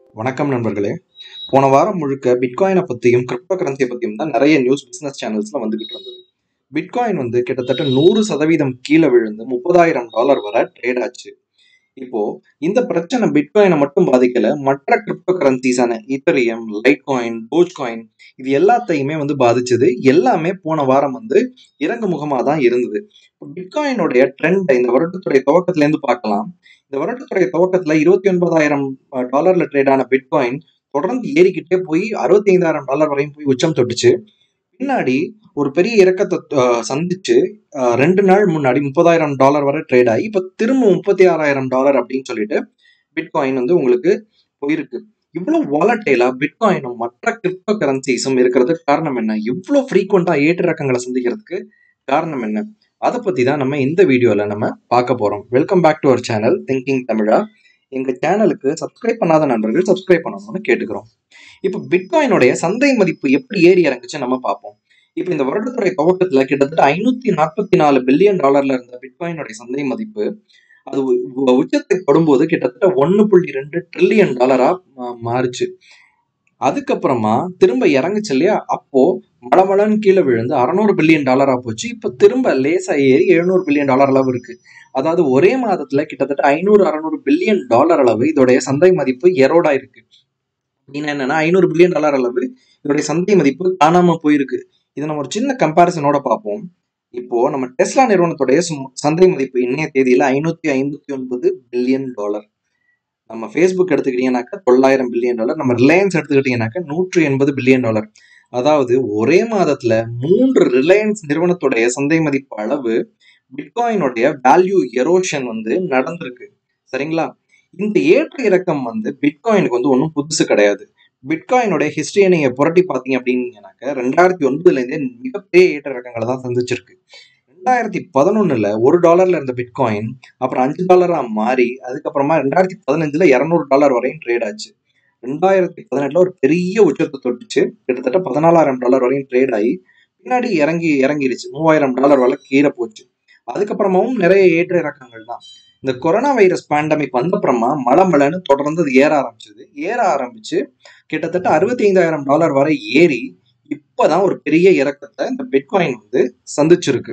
வணக்கம் நண்பர்களே போன வாரம் முழுக்க பிட்காயினை பற்றியும் கிரிப்டோ கரன்சியை பற்றியும் தான் நிறைய நியூஸ் பிஸ்னஸ் சேனல்ஸில் வந்துகிட்டு இருந்தது பிட்காயின் வந்து கிட்டத்தட்ட நூறு சதவீதம் கீழே விழுந்து முப்பதாயிரம் டாலர் வரை ட்ரேட் ஆச்சு இப்போ இந்த பிரச்சனை பிட்காயினை மட்டும் பாதிக்கல மற்ற கிரிப்டோ கரன்சிஸான Ethereum Litecoin Dogecoin இது எல்லாத்தையுமே வந்து பாதிச்சது எல்லாமே போன வாரம் வந்து இறங்கு முகமாக தான் இருந்தது பிட்காயினுடைய ட்ரெண்டை இந்த வருடத்துடைய துவக்கத்துல இருந்து பார்க்கலாம் இந்த வருடத்துடைய துவக்கத்துல இருபத்தி ஒன்பதாயிரம் டாலர்ல ட்ரேட் ஆன பிட்காயின் தொடர்ந்து ஏறிக்கிட்டே போய் அறுபத்தி ஐந்தாயிரம் டாலர் வரையும் போய் உச்சம் தொட்டுச்சு பின்னாடி ஒரு பெரிய இறக்கத்தை அஹ், சந்திச்சு அஹ், ரெண்டு நாள் முன்னாடி முப்பதாயிரம் டாலர் வரை ட்ரேட் ஆகி இப்போ திரும்ப முப்பத்தி ஆறாயிரம் டாலர் அப்படின்னு சொல்லிட்டு பிட்காயின் வந்து உங்களுக்கு போயிருக்கு இவ்வளவு வாலட்டைலா பிட்காயினும் மற்ற கிரிப்டோ கரன்சிஸும் இருக்கிறதுக்கு காரணம் என்ன இவ்வளோ ஃப்ரீக்வெண்டா ஏற்ற இறக்கங்களை சந்திக்கிறதுக்கு காரணம் என்ன அதை பத்தி தான் நம்ம இந்த வீடியோல நம்ம பார்க்க போறோம் welcome back to our channel thinking தமிழா எங்க சேனலுக்கு சப்ஸ்கிரைப் பண்ணாத நண்பர்கள் சப்ஸ்கிரைப் பண்ணணும்னு கேட்டுக்கிறோம் இப்போ பிட்காயினுடைய சந்தை மதிப்பு எப்படி ஏறி இறங்குச்சு நம்ம பார்ப்போம் இப்போ இந்த வருடத்துடைய துவக்கத்துல கிட்டத்தட்ட ஐநூத்தி நாற்பத்தி நாலு பில்லியன் டாலர்ல இருந்த பிட்காயினுடைய சந்தை மதிப்பு அது உ- உ- உச்சத்தை தொடும்போது கிட்டத்தட்ட ஒன்னு புள்ளி ரெண்டு ட்ரில்லியன் டாலரா மா- மாறுச்சு அதுக்கப்புறமா திரும்ப இறங்குச்சு இல்லையா அப்போ மளமளன்னு கீழே விழுந்து அறநூறு பில்லியன் டாலரா போச்சு இப்போ திரும்ப லேசா ஏறி எழுநூறு பில்லியன் டாலர் அளவு இருக்கு அதாவது ஒரே மாதத்துல கிட்டத்தட்ட ஐநூறு அறநூறு பில்லியன் டாலர் அளவு இதோடைய சந்தை மதிப்பு எரோடா இருக்கு அப்படின்னு என்னன்னா ஐநூறு பில்லியன் டாலர் அளவு இதோடைய சந்தை மதிப்பு காணாம போயிருக்கு இதை நம்ம ஒரு சின்ன கம்பேரிசனோட பார்ப்போம் இப்போ நம்ம டெஸ்லா நிறுவனத்துடைய சும்- சந்தை மதிப்பு இன்னைய தேதியில ஐநூத்தி ஐம்பத்தி ஒன்பது பில்லியன் டாலர் நம்ம ஃபேஸ்புக் எடுத்துக்கிட்டீங்கன்னாக்கா தொள்ளாயிரம் பில்லியன் டாலர் நம்ம ரிலையன்ஸ் எடுத்துக்கிட்டீங்கன்னாக்கா நூற்றி எண்பது பில்லியன் டாலர் அதாவது ஒரே மாதத்துல மூன்று ரிலையன்ஸ் நிறுவனத்துடைய சந்தை மதிப்பு அளவு பிட்காயினுடைய வேல்யூ எரோஷன் வந்து நடந்திருக்கு சரிங்களா இந்த ஏற்ற இறக்கம் வந்து பிட்காயினுக்கு வந்து ஒன்றும் புதுசு கிடையாது பிட்காயினுடைய ஹிஸ்டரியை நீங்க புரட்டி பார்த்தீங்க அப்படின்னாக்க ரெண்டாயிரத்தி ஒன்பதுல இருந்தே மிகப்பெரிய ஏற்ற இறக்கங்களை தான் சந்திச்சிருக்கு ரெண்டாயிரத்தி பதினொன்னுல ஒரு டாலர்ல இருந்த பிட்காயின் அப்புறம் அஞ்சு டாலரா மாறி அதுக்கப்புறமா ரெண்டாயிரத்தி பதினஞ்சுல இரநூறு டாலர் வரையும் ட்ரேட் ஆச்சு ரெண்டாயிரத்தி பதினெட்டுல ஒரு பெரிய உச்சத்தை தொட்டுச்சு கிட்டத்தட்ட பதினாலாயிரம் டாலர் வரையும் ட்ரேட் ஆகி பின்னாடி இறங்கி இறங்கிருச்சு மூவாயிரம் டாலர் வரை கீழே போச்சு அதுக்கப்புறமாவும் நிறைய ஏற்ற இறக்கங்கள் தான் இந்த கொரோனா வைரஸ் பேண்டமிக் வந்தப்புறமா மலை மலைன்னு தொடர்ந்து அது ஏற ஆரம்பிச்சது ஏற ஆரம்பிச்சு கிட்டத்தட்ட அறுபத்தி ஐந்தாயிரம் டாலர் வரை ஏறி இப்பதான் ஒரு பெரிய இறக்கத்தை இந்த பிட்காயின் வந்து சந்திச்சிருக்கு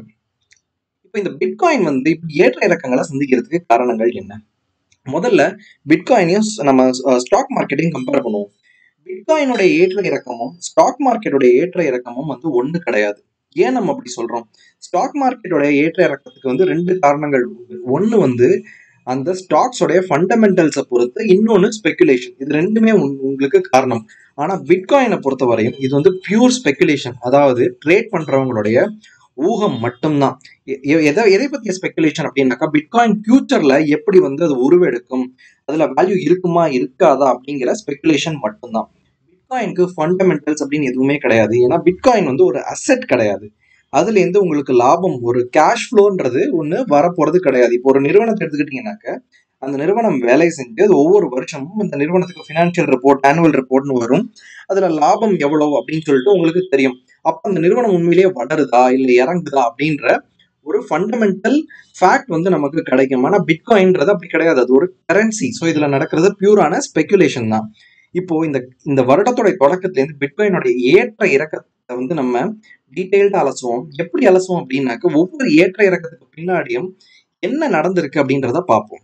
இப்போ இந்த பிட்காயின் வந்து இப்படி ஏற்ற இறக்கங்களை சந்திக்கிறதுக்கு காரணங்கள் என்ன முதல்ல பிட்காயினையும் ஸ்- நம்ம ஸ்டாக் மார்க்கெட்டையும் கம்பேர் பண்ணுவோம் பிட்காயினுடைய ஏற்ற இறக்கமும் ஸ்டாக் மார்க்கெட்டுடைய ஏற்ற இறக்கமும் வந்து ஒன்று கிடையாது ஏன் நம்ம அப்படி சொல்றோம் ஸ்டாக் மார்க்கெட்டோட ஏற்ற இறக்கத்துக்கு வந்து ரெண்டு காரணங்கள் உண்டு ஒன்று வந்து அந்த ஸ்டாக்ஸோடைய ஃபண்டமெண்டல்ஸை பொறுத்து இன்னொன்று ஸ்பெகுலேஷன் இது ரெண்டுமே உங்க- உங்களுக்கு காரணம் ஆனால் பிட்காயினை பொறுத்தவரையும் இது வந்து பியூர் ஸ்பெகுலேஷன் அதாவது ட்ரேட் பண்றவங்களுடைய ஊகம் மட்டும்தான் எ- எ- எதை எதை பத்திய ஸ்பெகுலேஷன் அப்படின்னாக்கா பிட்காயின் ஃபியூச்சர்ல எப்படி வந்து அது உருவெடுக்கும் அதுல வேல்யூ இருக்குமா இருக்காதா அப்படிங்கிற ஸ்பெகுலேஷன் மட்டும்தான் பிட்காயினுக்கு ஃபண்டமெண்டல்ஸ் அப்படின்னு எதுவுமே கிடையாது ஏன்னா பிட்காயின் வந்து ஒரு அசெட் கிடையாது அதுல இருந்து உங்களுக்கு லாபம் ஒரு கேஷ் ஃப்ளோன்றது ஒன்று வரப்போறது கிடையாது இப்போ ஒரு நிறுவனத்தை எடுத்துக்கிட்டீங்கன்னாக்க அந்த நிறுவனம் வேலை செஞ்சு அது ஒவ்வொரு வருஷமும் அந்த நிறுவனத்துக்கு ஃபினான்ஷியல் ரிப்போர்ட் ஆனுவல் ரிப்போர்ட்னு வரும் அதுல லாபம் எவ்வளவு அப்படின்னு சொல்லிட்டு உங்களுக்கு தெரியும் அப்ப அந்த நிறுவனம் உண்மையிலேயே வளருதா இல்லை இறங்குதா அப்படின்ற ஒரு ஃபண்டமெண்டல் ஃபேக்ட் வந்து நமக்கு கிடைக்கும் ஆனா பிட்காயின்றது அப்படி கிடையாது அது ஒரு கரன்சி ஸோ இதுல நடக்கிறது பியூரான ஸ்பெகுலேஷன் தான் இப்போ இந்த இந்த வருடத்தோட தொடக்கத்திலேருந்து பிட்காயினோட ஏற்ற இறக்கத்தை வந்து நம்ம டீட்டெயில்டா அலசுவோம் எப்படி அலசுவோம் அப்படின்னாக்க ஒவ்வொரு ஏற்ற இறக்கத்துக்கு பின்னாடியும் என்ன நடந்திருக்கு அப்படின்றத பார்ப்போம்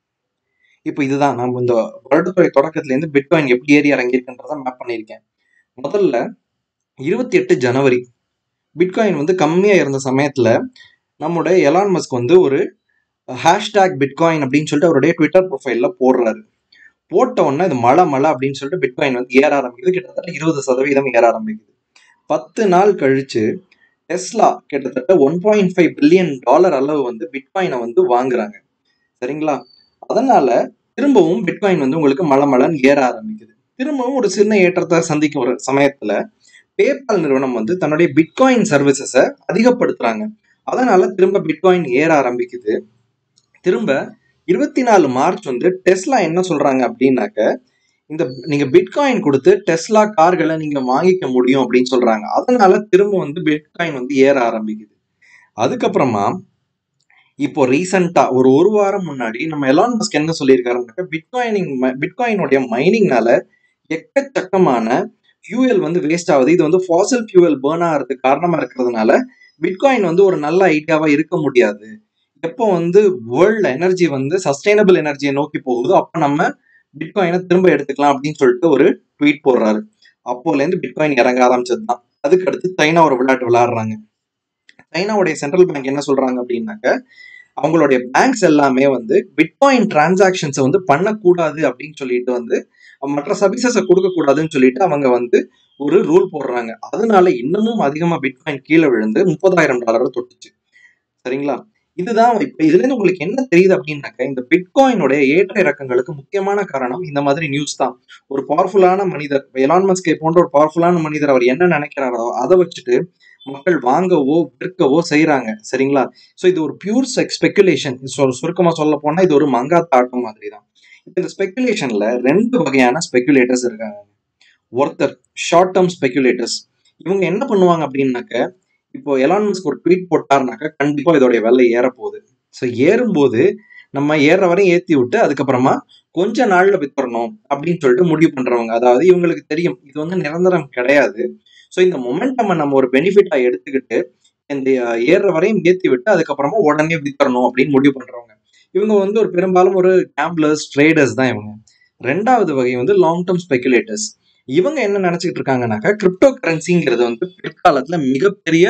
இப்போ இதுதான் நம்ம இந்த வருடத்துறை தொடக்கத்திலேருந்து பிட்காயின் எப்படி ஏறி இறங்கியிருக்குன்றத மேப் பண்ணியிருக்கேன் முதல்ல இருபத்தி எட்டு ஜனவரி பிட்காயின் வந்து கம்மியா இருந்த சமயத்துல நம்முடைய எலான் மஸ்க் வந்து ஒரு ஹேஷ்டேக் பிட்காயின் அப்படின்னு சொல்லிட்டு அவருடைய ட்விட்டர் ப்ரொஃபைல்ல போடுறாரு போட்ட உடனே இது மழை மழை அப்படின்னு சொல்லிட்டு பிட்காயின் வந்து ஏற ஆரம்பிக்குது கிட்டத்தட்ட இருபது சதவீதம் ஏற ஆரம்பிக்குது பத்து நாள் கழிச்சு டெஸ்லா கிட்டத்தட்ட one point five billion dollar அளவு வந்து பிட்காயினை வந்து வாங்குறாங்க சரிங்களா அதனால திரும்பவும் பிட்காயின் வந்து உங்களுக்கு மழை மழைன்னு ஏற ஆரம்பிக்குது திரும்பவும் ஒரு சின்ன ஏற்றத்தை சந்திக்கும் ஒரு சமயத்துல பேபால் நிறுவனம் வந்து தன்னுடைய பிட்காயின் சர்வீசஸை அதிகப்படுத்துறாங்க அதனால திரும்ப பிட்காயின் ஏற ஆரம்பிக்குது திரும்ப இருபத்தி நாலு மார்ச் வந்து டெஸ்லா என்ன சொல்றாங்க அப்படின்னாக்க இந்த நீங்க பிட்காயின் கொடுத்து டெஸ்லா கார்களை நீங்க வாங்கிக்க முடியும் அப்படின்னு சொல்றாங்க அதனால திரும்ப வந்து பிட்காயின் வந்து ஏற ஆரம்பிக்குது அதுக்கப்புறமா இப்போ ரீசெண்டா ஒரு ஒரு வாரம் முன்னாடி நம்ம எலான் மஸ்க் என்ன சொல்லியிருக்காருன்னாக்க பிட்காயினிங் பிட்காயினுடைய மைனிங்னால எக்கச்சக்கமான ஃபியூயல் வந்து வேஸ்ட் ஆகுது இது வந்து ஃபாசில் ஃபியூயல் பேர்ன் ஆகிறதுக்கு காரணமா இருக்கிறதுனால பிட்காயின் வந்து ஒரு நல்ல ஐடியாவா இருக்க முடியாது எப்போ வந்து வேர்ல்டு எனர்ஜி வந்து சஸ்டைனபிள் எனர்ஜியை நோக்கி போகுதோ அப்போ நம்ம பிட்காயினை திரும்ப எடுத்துக்கலாம் அப்படின்னு சொல்லிட்டு ஒரு ட்வீட் போடுறாரு அப்போலேருந்து பிட்காயின் இறங்க ஆரம்பிச்சது தான் அதுக்கு அடுத்து சைனா ஒரு விளையாட்டு விளையாடுறாங்க சைனாவுடைய சென்ட்ரல் பேங்க் என்ன சொல்றாங்க அப்படின்னாக்க அவங்களுடைய பேங்க்ஸ் எல்லாமே வந்து பிட்காயின் டிரான்சாக்ஷன்ஸை வந்து பண்ணக்கூடாது அப்படின்னு சொல்லிட்டு வந்து மற்ற சர்வீசஸை கொடுக்கக்கூடாதுன்னு சொல்லிட்டு அவங்க வந்து ஒரு ரூல் போடுறாங்க அதனால இன்னமும் அதிகமா பிட்காயின் கீழே விழுந்து முப்பதாயிரம் டாலரை தொட்டுச்சு சரிங்களா இதுதான் இப்ப இதுல இருந்து உங்களுக்கு என்ன தெரியுது அப்படின்னாக்க இந்த பிட்காயினுடைய ஏற்ற இறக்கங்களுக்கு முக்கியமான காரணம் இந்த மாதிரி நியூஸ் தான் ஒரு பவர்ஃபுல்லான மனிதர் எலான் மஸ்கே போன்ற ஒரு பவர்ஃபுல்லான மனிதர் அவர் என்ன நினைக்கிறாரோ அதை வச்சுட்டு மக்கள் வாங்கவோ விற்கவோ செய்யறாங்க சரிங்களா ஸோ இது ஒரு பியூர் ஸ்பெகுலேஷன் சுருக்கமா சொல்ல போனா இது ஒரு மங்காத்த ஆட்டம் மாதிரி தான் இப்போ இந்த ஸ்பெகுலேஷன்ல ரெண்டு வகையான ஸ்பெகுலேட்டர்ஸ் இருக்காங்க ஒருத்தர் ஷார்ட் டேர்ம் ஸ்பெகுலேட்டர்ஸ் இவங்க என்ன பண்ணுவாங்க அப்படின்னாக்க இப்போ எலான் மஸ்க் ஒரு ட்வீட் போட்டாருனாக்கா கண்டிப்பா இதோடைய விலை ஏறப்போகுது ஸோ ஏறும்போது நம்ம ஏற வரையும் ஏத்தி விட்டு அதுக்கப்புறமா கொஞ்ச நாள்ல வித்துறணும் அப்படின்னு சொல்லிட்டு முடிவு பண்றவங்க அதாவது இவங்களுக்கு தெரியும் இது வந்து நிரந்தரம் கிடையாது ஸோ இந்த மொமெண்டமை நம்ம ஒரு பெனிஃபிட்டா எடுத்துக்கிட்டு இந்த ஏறுற வரையும் ஏத்தி விட்டு அதுக்கப்புறமா உடனே வித்துறணும் அப்படின்னு முடிவு பண்றவங்க இவங்க வந்து ஒரு பெரும்பாலும் ஒரு கேம்ப்ளர்ஸ் ட்ரேடர்ஸ் தான் இவங்க ரெண்டாவது வகை வந்து லாங் டேர்ம் ஸ்பெகுலேட்டர்ஸ் இவங்க என்ன நினைச்சிட்டு இருக்காங்கனாக்கா கிரிப்டோ கரன்சிங்கிறது வந்து பிற்காலத்துல மிகப்பெரிய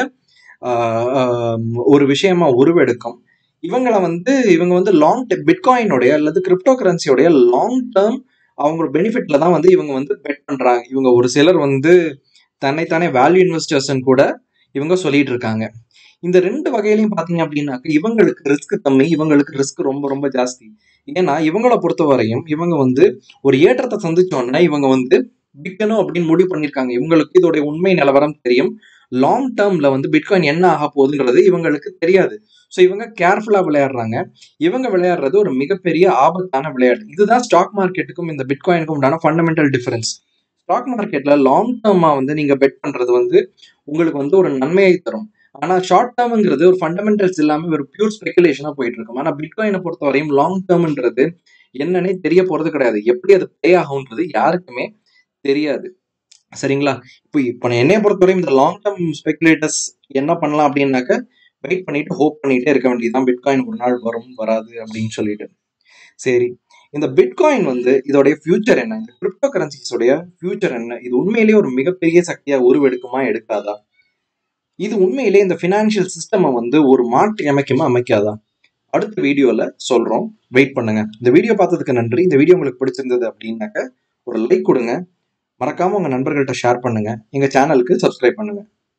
ஒரு விஷயமா உருவெடுக்கும் இவங்களை வந்து இவங்க வந்து லாங் பிட்காயினுடைய அல்லது கிரிப்டோ கரன்சியோடைய லாங் டேர்ம் அவங்க பெனிஃபிட்ல தான் வந்து இவங்க வந்து பெட் பண்றாங்க இவங்க ஒரு சிலர் வந்து தன்னைத்தானே வேல்யூ இன்வெஸ்டர்ஸ் கூட இவங்க சொல்லிட்டு இருக்காங்க இந்த ரெண்டு வகையிலையும் பாத்தீங்க அப்படின்னாக்க இவங்களுக்கு ரிஸ்க் கம்மி இவங்களுக்கு ரிஸ்க் ரொம்ப ரொம்ப ஜாஸ்தி ஏன்னா இவங்கள பொறுத்த வரையும் இவங்க வந்து ஒரு ஏற்றத்தை சந்திச்சோன்னா இவங்க வந்து விற்கணும் அப்படின்னு முடிவு பண்ணியிருக்காங்க இவங்களுக்கு இதோடைய உண்மை நிலவரம் தெரியும் லாங் டேர்ம்ல வந்து பிட்காயின் என்ன ஆக போகுதுன்றது இவங்களுக்கு தெரியாது ஸோ இவங்க கேர்ஃபுல்லா விளையாடுறாங்க இவங்க விளையாடுறது ஒரு மிகப்பெரிய ஆபத்தான விளையாட்டு இதுதான் ஸ்டாக் மார்க்கெட்டுக்கும் இந்த பிட்காயினுக்கும் உண்டான ஃபண்டமெண்டல் டிஃபரன்ஸ் ஸ்டாக் மார்க்கெட்ல லாங் டேர்மா வந்து நீங்க பெட் பண்றது வந்து உங்களுக்கு வந்து ஒரு நன்மையை தரும் ஆனா ஷார்ட் டேர்ம்ங்கிறது ஒரு ஃபண்டமெண்டல்ஸ் இல்லாம ஒரு பியூர் ஸ்பெகுலேஷனா போயிட்டு இருக்கும் ஆனா பிட்காயினை பொறுத்த வரையும் லாங் டேர்ம்ன்றது என்னன்னே தெரிய போறது கிடையாது எப்படி அது ப்ளே ஆகும்ன்றது யாருக்குமே தெரியாது சரிங்களா இப்போ இப்போ என்னைய பொறுத்தவரையும் இந்த லாங் டேர்ம் ஸ்பெகுலேட்டர்ஸ் என்ன பண்ணலாம் அப்படின்னாக்க வெயிட் பண்ணிட்டு ஹோப் பண்ணிட்டே இருக்க வேண்டியதுதான் பிட்காயின் ஒரு நாள் வரும் வராது அப்படின்னு சொல்லிட்டு சரி இந்த பிட்காயின் வந்து இதோடைய ஃபியூச்சர் என்ன இந்த கிரிப்டோ கரன்சிஸோடைய ஃபியூச்சர் என்ன இது உண்மையிலேயே ஒரு மிகப்பெரிய சக்தியா உருவெடுக்குமா எடுக்காதா இது உண்மையிலேயே இந்த ஃபினான்ஷியல் சிஸ்டமை வந்து ஒரு மாற்றி அமைக்குமா அமைக்காதா அடுத்த வீடியோல சொல்றோம் வெயிட் பண்ணுங்க இந்த வீடியோ பார்த்ததுக்கு நன்றி இந்த வீடியோ உங்களுக்கு பிடிச்சிருந்தது அப்படின்னாக்க ஒரு லைக் கொடுங்க மறக்காம உங்க நண்பர்கள்ட்ட ஷேர் பண்ணுங்க எங்க சேனலுக்கு சப்ஸ்கிரைப் பண்ணுங்க